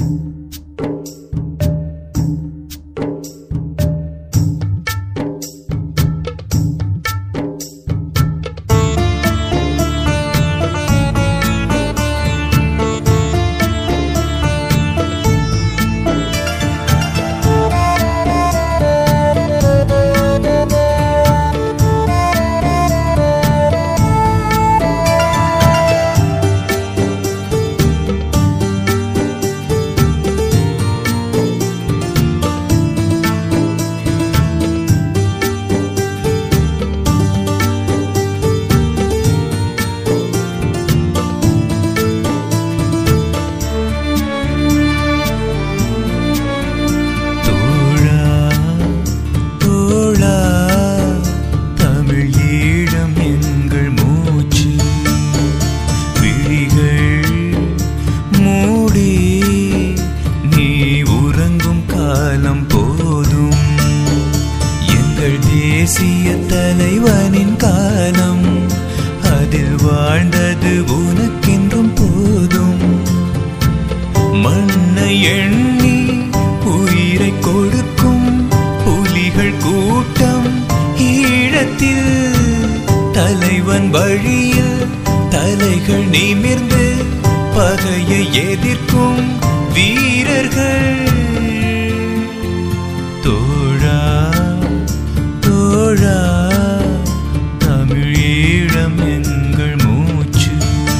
தோழா தோழா தமிழ் ஈழம் எங்கள் மூச்சு விழிகள் மூடி நீ உறங்கும் காலம் போதும் எங்கள் தேசிய தலைவனின் காலம் அதில் வாழ்ந்தது உனக்கென்றும் போதும் மண்ணை எண்ணி உயிரை கொடுக்கும் புலிகள் கூட்டம் ஈழத்தில் தலைவன் வழியில் தலைகள் நிமிர்ந்து பகையை எதிர்க்கும் வீரர்கள் தோழா தோழா தமிழீழம் எங்கள் மூச்சு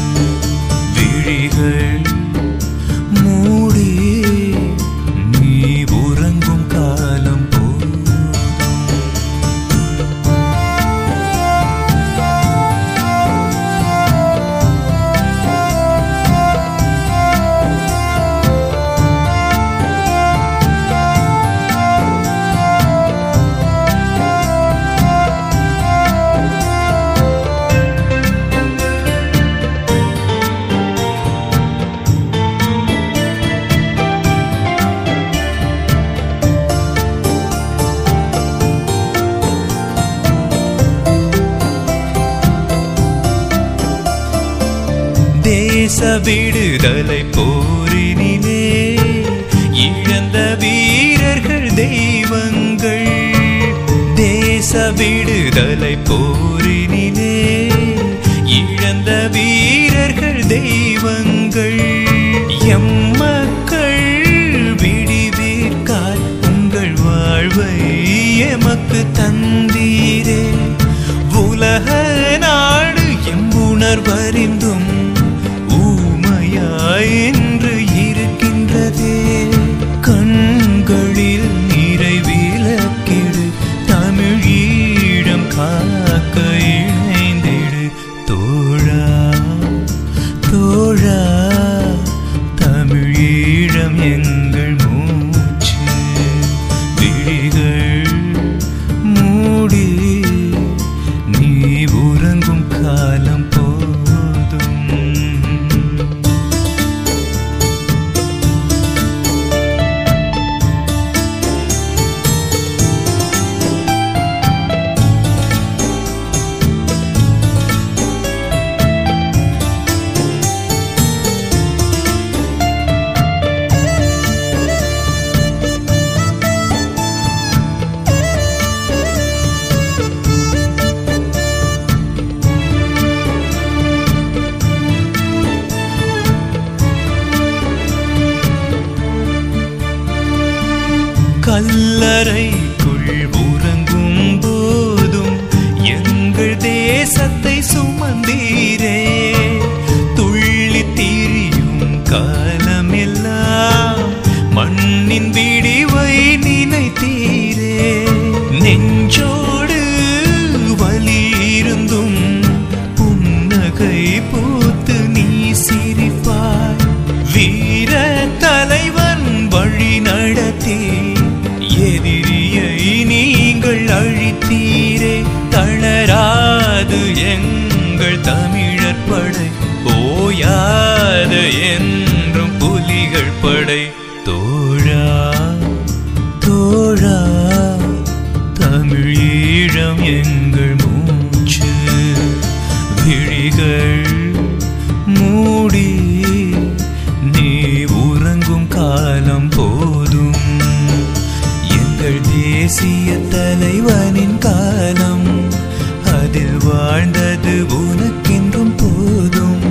விழிகள் மூடி நீ உறங்கும் காலம் போதும் தேச விடுதலை போரினிலே இழந்த வீரர்கள் தெய்வங்கள் தேச விடுதலை போரினிலே இழந்த வீரர்கள் தெய்வங்கள் எம் மக்கள் விடிவீர்கால் உங்கள் வாழ்வை எமக்கு தந்தீரே உலக நாடு எம்புணர்வறிந்தும் ஊமையாய் என்று இருக்கின்றதே கண்களில் நிறை விளக்கிடு தமிழீழம் காக்க இணைந்திடு தோழா தோழா தமிழீழம் எங்கள் மூச்சு விழிகள் மூடி நீ உறங்கும் காலம் போதும் கல்லறைக்குள் உறங்கும் போதும் எங்கள் தேசத்தை சுமந்தீரே துள்ளி திரியும் காலமெல்லாம் மண்ணின் விடிவை நினைத்தீரே நெஞ்சோடு வலி இருந்தும் புன்னகை பூத்து நீ சிரிப்பாய் வீர தலைவன் வழி நடத்தி எதிரியை நீங்கள் அழித்தீரே தளராது எங்கள் தமிழர் படை ஓயாது என்றும் புலிகள் படை தோழா தோழா தமிழீழம் எங்கள் மூச்சு விழிகள் மூடி நீ உறங்கும் காலம் போதும் எங்கள் தேசிய தலைவனின் காலம் அதில் வாழ்ந்தது உனக்கென்றும் போதும்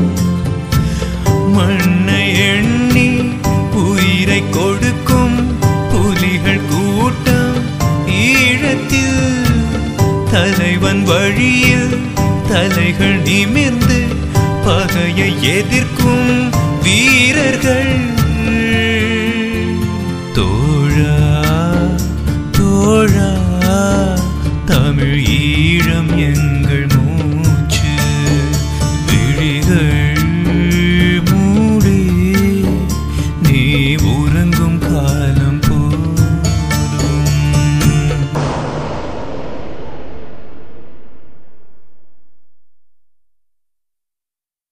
மண்ணை எண்ணி உயிரை கொடுக்கும் புலிகள் கூட்டம் ஈழத்தில் தலைவன் வழியில் தலைகள் நிமிர்ந்து பகையை எதிர்க்கும் வீரர்கள்